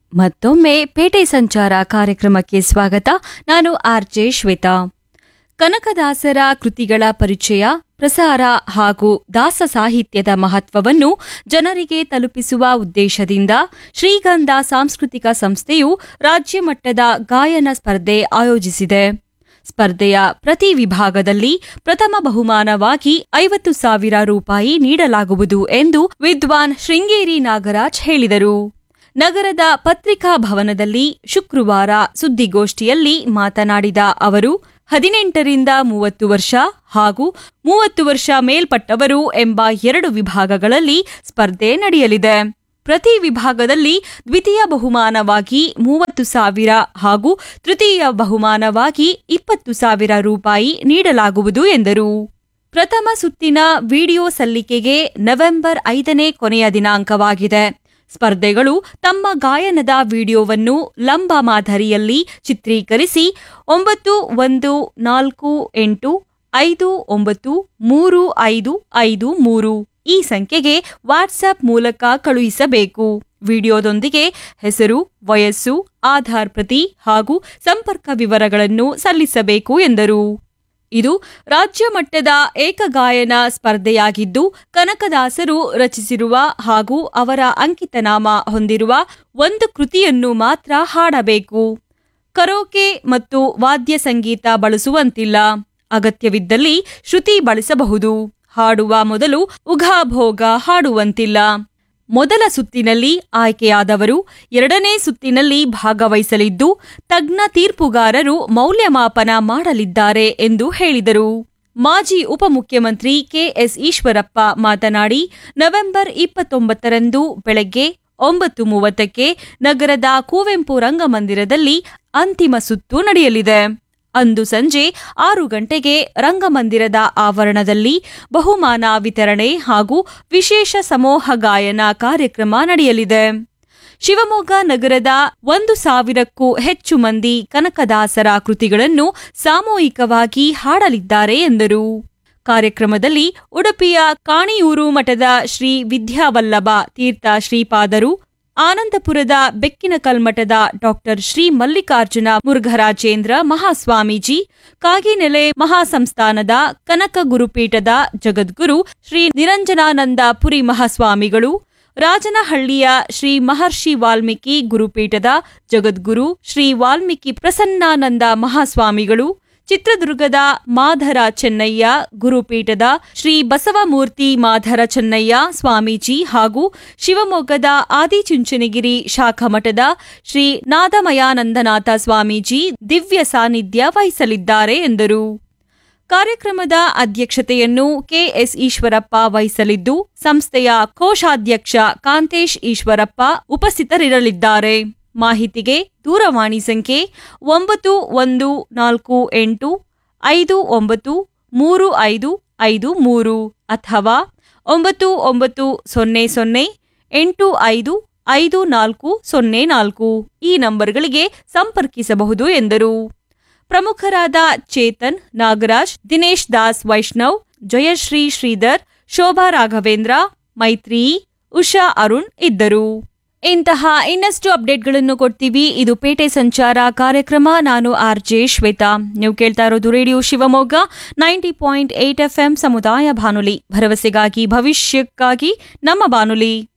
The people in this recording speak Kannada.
ಮತ್ತೊಮ್ಮೆ ಪೇಟೆ ಸಂಚಾರ ಕಾರ್ಯಕ್ರಮಕ್ಕೆ ಸ್ವಾಗತ ನಾನು ಆರ್ಜೆ ಶ್ವೇತಾ ಕನಕದಾಸರ ಕೃತಿಗಳ ಪರಿಚಯ ಪ್ರಸಾರ ಹಾಗೂ ದಾಸ ಸಾಹಿತ್ಯದ ಮಹತ್ವವನ್ನು ಜನರಿಗೆ ತಲುಪಿಸುವ ಉದ್ದೇಶದಿಂದ ಶ್ರೀಗಂಧ ಸಾಂಸ್ಕೃತಿಕ ಸಂಸ್ಥೆಯು ರಾಜ್ಯ ಮಟ್ಟದ ಗಾಯನ ಸ್ಪರ್ಧೆ ಆಯೋಜಿಸಿದೆ ಸ್ಪರ್ಧೆಯ ಪ್ರತಿ ವಿಭಾಗದಲ್ಲಿ ಪ್ರಥಮ ಬಹುಮಾನವಾಗಿ ಐವತ್ತು ಸಾವಿರ ರೂಪಾಯಿ ನೀಡಲಾಗುವುದು ಎಂದು ವಿದ್ವಾನ್ ಶೃಂಗೇರಿ ನಾಗರಾಜ್ ಹೇಳಿದರು ನಗರದ ಪತ್ರಿಕಾ ಭವನದಲ್ಲಿ ಶುಕ್ರವಾರ ಸುದ್ದಿಗೋಷ್ಠಿಯಲ್ಲಿ ಮಾತನಾಡಿದ ಅವರು ಹದಿನೆಂಟರಿಂದ ಮೂವತ್ತು ವರ್ಷ ಹಾಗೂ ಮೂವತ್ತು ವರ್ಷ ಮೇಲ್ಪಟ್ಟವರು ಎಂಬ ಎರಡು ವಿಭಾಗಗಳಲ್ಲಿ ಸ್ಪರ್ಧೆ ನಡೆಯಲಿದೆ ಪ್ರತಿ ವಿಭಾಗದಲ್ಲಿ ದ್ವಿತೀಯ ಬಹುಮಾನವಾಗಿ ಮೂವತ್ತು ಸಾವಿರ ಹಾಗೂ ತೃತೀಯ ಬಹುಮಾನವಾಗಿ ಇಪ್ಪತ್ತು ಸಾವಿರ ರೂಪಾಯಿ ನೀಡಲಾಗುವುದು ಎಂದರು ಪ್ರಥಮ ಸುತ್ತಿನ ವಿಡಿಯೋ ಸಲ್ಲಿಕೆಗೆ ನವೆಂಬರ್ ಐದನೇ ಕೊನೆಯ ದಿನಾಂಕವಾಗಿದೆ ಸ್ಪರ್ಧೆಗಳು ತಮ್ಮ ಗಾಯನದ ವಿಡಿಯೋವನ್ನು ಲಂಬ ಮಾದರಿಯಲ್ಲಿ ಚಿತ್ರೀಕರಿಸಿ ಒಂಬತ್ತು ಒಂದು ನಾಲ್ಕು ಎಂಟು ಐದು ಒಂಬತ್ತು ಮೂರು ಐದು ಐದು ಮೂರು ಈ ಸಂಖ್ಯೆಗೆ ವಾಟ್ಸ್ಆಪ್ ಮೂಲಕ ಕಳುಹಿಸಬೇಕು ವಿಡಿಯೋದೊಂದಿಗೆ ಹೆಸರು ವಯಸ್ಸು ಆಧಾರ್ ಪ್ರತಿ ಹಾಗೂ ಸಂಪರ್ಕ ವಿವರಗಳನ್ನು ಸಲ್ಲಿಸಬೇಕು ಎಂದರು ಇದು ರಾಜ್ಯ ಮಟ್ಟದ ಏಕಗಾಯನ ಸ್ಪರ್ಧೆಯಾಗಿದ್ದು ಕನಕದಾಸರು ರಚಿಸಿರುವ ಹಾಗೂ ಅವರ ಅಂಕಿತನಾಮ ಹೊಂದಿರುವ ಒಂದು ಕೃತಿಯನ್ನು ಮಾತ್ರ ಹಾಡಬೇಕು ಕರೋಕೆ ಮತ್ತು ವಾದ್ಯ ಸಂಗೀತ ಬಳಸುವಂತಿಲ್ಲ ಅಗತ್ಯವಿದ್ದಲ್ಲಿ ಶ್ರುತಿ ಬಳಸಬಹುದು ಹಾಡುವ ಮೊದಲು ಉಘಾಭೋಗ ಹಾಡುವಂತಿಲ್ಲ ಮೊದಲ ಸುತ್ತಿನಲ್ಲಿ ಆಯ್ಕೆಯಾದವರು ಎರಡನೇ ಸುತ್ತಿನಲ್ಲಿ ಭಾಗವಹಿಸಲಿದ್ದು ತಜ್ಞ ತೀರ್ಪುಗಾರರು ಮೌಲ್ಯಮಾಪನ ಮಾಡಲಿದ್ದಾರೆ ಎಂದು ಹೇಳಿದರು ಮಾಜಿ ಉಪಮುಖ್ಯಮಂತ್ರಿ ಕೆಎಸ್ ಈಶ್ವರಪ್ಪ ಮಾತನಾಡಿ ನವೆಂಬರ್ ಇಪ್ಪತ್ತೊಂಬತ್ತರಂದು ಬೆಳಗ್ಗೆ ಒಂಬತ್ತು ಮೂವತ್ತಕ್ಕೆ ನಗರದ ಕುವೆಂಪು ರಂಗಮಂದಿರದಲ್ಲಿ ಅಂತಿಮ ಸುತ್ತು ನಡೆಯಲಿದೆ ಅಂದು ಸಂಜೆ ಆರು ಗಂಟೆಗೆ ರಂಗಮಂದಿರದ ಆವರಣದಲ್ಲಿ ಬಹುಮಾನ ವಿತರಣೆ ಹಾಗೂ ವಿಶೇಷ ಸಮೂಹ ಗಾಯನ ಕಾರ್ಯಕ್ರಮ ನಡೆಯಲಿದೆ ಶಿವಮೊಗ್ಗ ನಗರದ ಒಂದು ಸಾವಿರಕ್ಕೂ ಹೆಚ್ಚು ಮಂದಿ ಕನಕದಾಸರ ಕೃತಿಗಳನ್ನು ಸಾಮೂಹಿಕವಾಗಿ ಹಾಡಲಿದ್ದಾರೆ ಎಂದರು ಕಾರ್ಯಕ್ರಮದಲ್ಲಿ ಉಡುಪಿಯ ಕಾಣಿಯೂರು ಮಠದ ಶ್ರೀ ವಿದ್ಯಾವಲ್ಲಭ ತೀರ್ಥ ಶ್ರೀಪಾದರು ಆನಂದಪುರದ ಬೆಕ್ಕಿನಕಲ್ಮಠದ ಡಾಕ್ಟರ್ ಶ್ರೀ ಮಲ್ಲಿಕಾರ್ಜುನ ಮುರುಘರಾಜೇಂದ್ರ ಮಹಾಸ್ವಾಮೀಜಿ ಕಾಗಿನೆಲೆ ಮಹಾಸಂಸ್ಥಾನದ ಕನಕ ಗುರುಪೀಠದ ಜಗದ್ಗುರು ಶ್ರೀ ನಿರಂಜನಾನಂದ ಪುರಿ ಮಹಾಸ್ವಾಮಿಗಳು ರಾಜನಹಳ್ಳಿಯ ಶ್ರೀ ಮಹರ್ಷಿ ವಾಲ್ಮೀಕಿ ಗುರುಪೀಠದ ಜಗದ್ಗುರು ಶ್ರೀ ವಾಲ್ಮೀಕಿ ಪ್ರಸನ್ನಾನಂದ ಮಹಾಸ್ವಾಮಿಗಳು ಚಿತ್ರದುರ್ಗದ ಮಾಧರ ಚೆನ್ನಯ್ಯ ಗುರುಪೀಠದ ಶ್ರೀ ಬಸವಮೂರ್ತಿ ಮಾಧರ ಚೆನ್ನಯ್ಯ ಸ್ವಾಮೀಜಿ ಹಾಗೂ ಶಿವಮೊಗ್ಗದ ಆದಿಚುಂಚನಗಿರಿ ಶಾಖಾಮಠದ ಶ್ರೀ ನಾದಮಯಾನಂದನಾಥ ಸ್ವಾಮೀಜಿ ದಿವ್ಯ ಸಾನ್ನಿಧ್ಯ ವಹಿಸಲಿದ್ದಾರೆ ಎಂದರು ಕಾರ್ಯಕ್ರಮದ ಅಧ್ಯಕ್ಷತೆಯನ್ನು ಕೆಎಸ್ ಈಶ್ವರಪ್ಪ ವಹಿಸಲಿದ್ದು ಸಂಸ್ಥೆಯ ಕೋಶಾಧ್ಯಕ್ಷ ಕಾಂತೇಶ್ ಈಶ್ವರಪ್ಪ ಉಪಸ್ಥಿತರಿರಲಿದ್ದಾರೆ ಮಾಹಿತಿಗೆ ದೂರವಾಣಿ ಸಂಖ್ಯೆ ಒಂಬತ್ತು ಒಂದು ನಾಲ್ಕು ಎಂಟು ಐದು ಒಂಬತ್ತು ಮೂರು ಐದು ಐದು ಮೂರು ಅಥವಾ ಒಂಬತ್ತು ಒಂಬತ್ತು ಸೊನ್ನೆ ಸೊನ್ನೆ ಎಂಟು ಐದು ಐದು ನಾಲ್ಕು ಸೊನ್ನೆ ನಾಲ್ಕು ಈ ನಂಬರ್ಗಳಿಗೆ ಸಂಪರ್ಕಿಸಬಹುದು ಎಂದರು ಪ್ರಮುಖರಾದ ಚೇತನ್ ನಾಗರಾಜ್ ದಿನೇಶ್ ದಾಸ್ ವೈಷ್ಣವ್ ಜಯಶ್ರೀ ಶ್ರೀಧರ್ ಶೋಭಾ ರಾಘವೇಂದ್ರ ಮೈತ್ರಿ ಉಷಾ ಅರುಣ್ ಇದ್ದರು ಇಂತಹ ಇನ್ನಷ್ಟು ಅಪ್ಡೇಟ್ಗಳನ್ನು ಕೊಡ್ತೀವಿ ಇದು ಪೇಟೆ ಸಂಚಾರ ಕಾರ್ಯಕ್ರಮ ನಾನು ಆರ್ ಜೆ ಶ್ವೇತಾ ನೀವು ಕೇಳ್ತಾ ಇರೋದು radio Shivamogga ninety point eight F ಸಮುದಾಯ ಬಾನುಲಿ ಭರವಸೆಗಾಗಿ ಭವಿಷ್ಯಕ್ಕಾಗಿ ನಮ್ಮ ಬಾನುಲಿ